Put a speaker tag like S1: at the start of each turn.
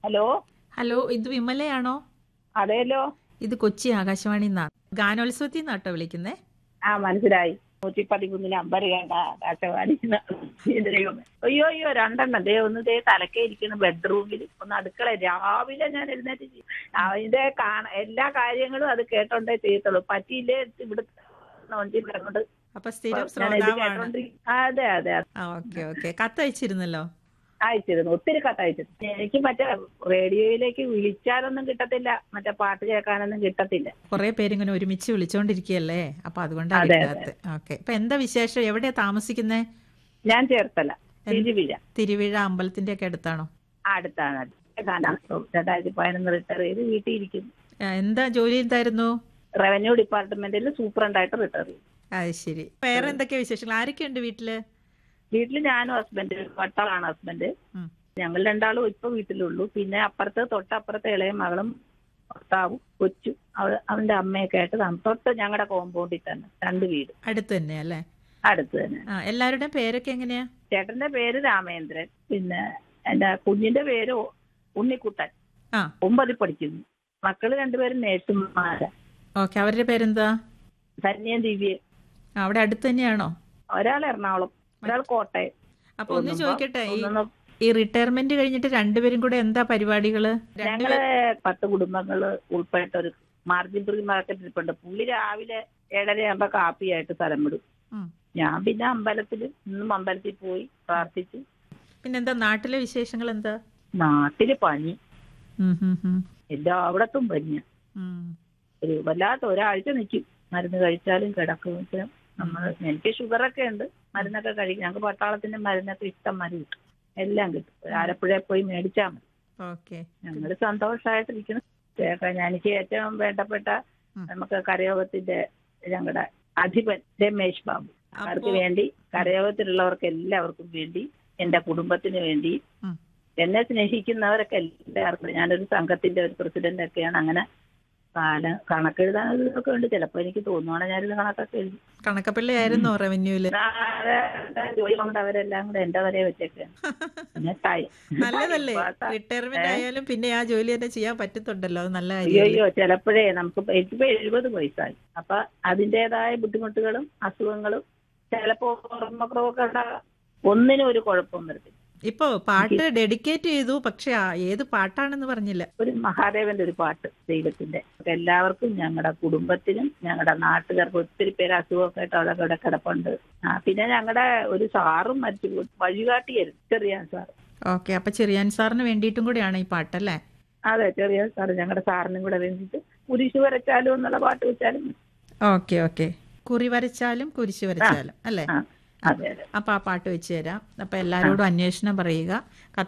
S1: Hello
S2: hello ഇത് വിമലയാണോ
S1: അതേലോ
S2: ഇത് കൊച്ചി ആകാശവാണി നിന്നാണ് ഗാനോത്സവത്തിൽ നിന്നാട്ടോ വിളിക്കുന്നേ
S1: ആ മനസ്സിലായി നൂറ്റി പതിമൂന്നിന് അമ്പത് വേണ്ട ആകാശവാണി അയ്യോ അയ്യോ രണ്ടെണ്ണം ദേ ഒന്ന് ദേ തലക്കേ ഇരിക്കുന്ന ബെഡ്റൂമിൽ ഒന്ന് അടുക്കള രാവിലെ ഞാൻ എഴുന്നേറ്റ് ചെയ്യും അതിന്റെ കാണ എല്ലാ കാര്യങ്ങളും അത് കേട്ടോണ്ടേ ചെയ്യത്തുള്ളൂ പറ്റിയില്ലേ ഇവിടെ കിടന്നുണ്ട്
S2: അപ്പൊ സ്ഥിരം
S1: ഞാൻ ഇത്
S2: ശ്രോതാവാണ്
S1: കേട്ടോണ്ടിരിക്കും അതെ അതെ അതെ.
S2: ആ ഓക്കെ ഓക്കെ കത്തയച്ചിരുന്നല്ലോ
S1: അയച്ചിരുന്നു ഒത്തിരി കത്ത് അയച്ചിരുന്നു എനിക്ക് മറ്റേ റേഡിയോയിലേക്ക് വിളിച്ചാലൊന്നും കിട്ടത്തില്ല മറ്റേ പാട്ട് കേൾക്കാനൊന്നും കിട്ടത്തില്ല
S2: കുറെ പേരിങ്ങനെ ഒരുമിച്ച് വിളിച്ചോണ്ടിരിക്കുകയല്ലേ അപ്പൊ അതുകൊണ്ടാ
S1: അതെ,
S2: കിട്ടാത്ത ഓക്കെ ഇപ്പൊ എന്താ വിശേഷം എവിടെയാ താമസിക്കുന്നേ
S1: ഞാൻ ചേർത്തല തിരുവിഴ
S2: തിരുവിഴ അമ്പലത്തിന്റെ ഒക്കെ അടുത്താണോ
S1: അടുത്താണ് അടുത്താണ് രണ്ടായിരത്തി പതിനൊന്ന് റിട്ടയർ ചെയ്ത് വീട്ടിൽ ഇരിക്കുന്നു
S2: ആ, എന്താ ജോലി എന്തായിരുന്നു
S1: റവന്യൂ ഡിപ്പാർട്ട്മെന്റിൽ സൂപ്രണ്ടായിട്ട് റിട്ടയർ ചെയ്തു
S2: അത് ശരി വേറെ എന്തൊക്കെയാ വിശേഷങ്ങൾ ആരൊക്കെയുണ്ട് വീട്ടില്
S1: വീട്ടിൽ ഞാനും ഹസ്ബൻഡ് വട്ടളാണ് ഹസ്ബൻഡ്
S2: ഉം.
S1: ഞങ്ങൾ രണ്ടാളും ഇപ്പൊ വീട്ടിലുള്ളൂ പിന്നെ അപ്പുറത്ത് തൊട്ടപ്പുറത്തെ ഇളയ മകളും ഭർത്താവും കൊച്ചു അവ അവന്റെ അമ്മയൊക്കെ ആയിട്ട് താമസം. തൊട്ട് ഞങ്ങളുടെ കോമ്പൗണ്ടിൽ തന്നെ രണ്ട് വീട്
S2: അടുത്ത് തന്നെ അല്ലേ
S1: അടുത്ത് തന്നെ
S2: ആ എല്ലാവരുടെയും പേരൊക്കെ എങ്ങനെയാ
S1: ചേട്ടന്റെ പേര് രാമേന്ദ്രൻ പിന്നെ എന്റെ കുഞ്ഞിന്റെ പേര് ഉണ്ണിക്കുട്ടൻ
S2: ആ
S1: ഒമ്പതിൽ പഠിക്കുന്നു മക്കള് രണ്ടുപേരും നേഴ്സുമാരാ
S2: ഓക്കെ അവരുടെ പേരെന്താ
S1: ധന്യം ദിവ്യ
S2: ആ, അവിടെ അടുത്ത് തന്നെയാണോ
S1: ഒരാൾ എറണാകുളം ഒരാൾ കോട്ടയം
S2: അപ്പൊ ഒന്ന്
S1: ഒന്നും
S2: ചോദിക്കട്ടെ ഈ
S1: ഒന്നും
S2: ഈ റിട്ടയർമെന്റ് കഴിഞ്ഞിട്ട് രണ്ടുപേരും കൂടെ എന്താ പരിപാടികള്
S1: ഞങ്ങള് പത്ത് കുടുംബങ്ങള് ഉൾപ്പെട്ട ഒരു മാർജിൻ ഫ്രീ മാർക്കറ്റ് ഇരിപ്പുണ്ട് പുള്ളി രാവിലെ ഏഴര ആകുമ്പോ കാപ്പിയായിട്ട് സ്ഥലം വിടും
S2: ഉം.
S1: ഞാൻ പിന്നെ അമ്പലത്തിൽ ഇന്നും അമ്പലത്തിൽ പോയി പ്രാർത്ഥിച്ചു
S2: പിന്നെന്താ നാട്ടിലെ വിശേഷങ്ങൾ എന്താ
S1: നാട്ടില് പനി
S2: ഉം, ഉം, ഉം.
S1: എല്ലായിടത്തും പനിയ
S2: ഉം.
S1: ഒരു വല്ലാത്ത ഒരാഴ്ച നിൽക്കും മരുന്ന് കഴിച്ചാലും കിടക്കും പക്ഷെ നമ്മൾ എനിക്ക് ഷുഗറൊക്കെ ഉണ്ട് മരുന്നൊക്കെ കഴിക്കും ഞങ്ങൾക്ക് പട്ടാളത്തിന്റെ മരുന്നൊക്കെ ഇഷ്ടം മതി കിട്ടും എല്ലാം കിട്ടും ആലപ്പുഴയിൽ പോയി മേടിച്ചാൽ മതി
S2: ഓക്കെ
S1: ഞങ്ങൾ സന്തോഷമായിട്ടിരിക്കണം ചേട്ടാ എനിക്ക് ഏറ്റവും വേണ്ടപ്പെട്ട
S2: ഉം.
S1: നമുക്ക് കരയോഗത്തിന്റെ ഞങ്ങളുടെ അധിപൻ രമേശ് ബാബു അവർക്ക്
S2: അപ്പോ
S1: വേണ്ടി കരയോഗത്തിലുള്ളവർക്ക് എല്ലാവർക്കും വേണ്ടി എന്റെ കുടുംബത്തിന് വേണ്ടി
S2: ഉം.
S1: എന്നെ സ്നേഹിക്കുന്നവരൊക്കെ എല്ലാവർക്കും ഞാനൊരു സംഘത്തിന്റെ ഒരു പ്രസിഡന്റ് ഒക്കെയാണ് അങ്ങനെ കാല കണക്കെഴുതാനൊക്കെ ഉണ്ട് ചിലപ്പോ എനിക്ക് തോന്നുവാണെങ്കിൽ ഞാനിത് കണക്കൊക്കെ എഴുതി
S2: കണക്കപ്പള്ളി ആയിരുന്നോ റവന്യൂല്
S1: ആ, അതെ, അതെ, ജോലി കൊണ്ട് അവരെല്ലാം കൂടെ എന്റെ വരെ വെച്ചേക്കാണ് പിന്നെ ടൈ-
S2: നല്ലതല്ലേ
S1: ഇപ്പൊ-
S2: റിട്ടയർമെന്റ് ആയാലും പിന്നെ ആ ജോലി തന്നെ ചെയ്യാൻ പറ്റുന്നുണ്ടല്ലോ അത് നല്ല
S1: അയ്യോ
S2: കാര്യം
S1: അയ്യോ ചിലപ്പോഴേ നമുക്ക് ഇപ്പൊ- എനിക്കിപ്പോ എഴുപത് വയസ്സായി അപ്പൊ അതിന്റേതായ ബുദ്ധിമുട്ടുകളും അസുഖങ്ങളും ചിലപ്പോ ഓർമ്മക്കുറവൊക്കെ ഉണ്ടാകാം ഒന്നിനും ഒരു കുഴപ്പവും വരത്തില്ല
S2: ഇപ്പൊ പാട്ട് ഡെഡിക്കേറ്റ് ചെയ്തു പക്ഷെ ആ ഏത് പാട്ടാണെന്ന് പറഞ്ഞില്ല
S1: ഒരു മഹാദേവന്റെ ഒരു പാട്ട് ദൈവത്തിന്റെ എല്ലാവർക്കും ഞങ്ങളുടെ കുടുംബത്തിനും ഞങ്ങളുടെ നാട്ടുകാർക്കും ഒത്തിരി പേര് അസുഖമൊക്കെ ആയിട്ട് അവിടെ ഇവിടെ കിടപ്പുണ്ട് ആ പിന്നെ ഞങ്ങളുടെ ഒരു സാറും മരിച്ചു പോയി. വഴികാട്ടിയായിരുന്നു ചെറിയ സാർ
S2: ഓക്കെ അപ്പൊ ചെറിയാൻ സാറിന് വേണ്ടിയിട്ടും കൂടിയാണ് ഈ പാട്ടല്ലേ
S1: അതെ ചെറിയ സാർ ഞങ്ങളുടെ സാറിനും കൂടെ വേണ്ടിയിട്ട് കുരിശ് വരച്ചാലും എന്നുള്ള പാട്ട് വെച്ചാലും മതി.
S2: ഓക്കെ ഓക്കെ കുറി വരച്ചാലും കുരിശ് വരച്ചാലും അല്ലേ
S1: ആ അതെ അതെ
S2: അപ്പൊ ആ പാട്ട് വെച്ച് തരാം അപ്പൊ എല്ലാരോടും അന്വേഷണം പറയുക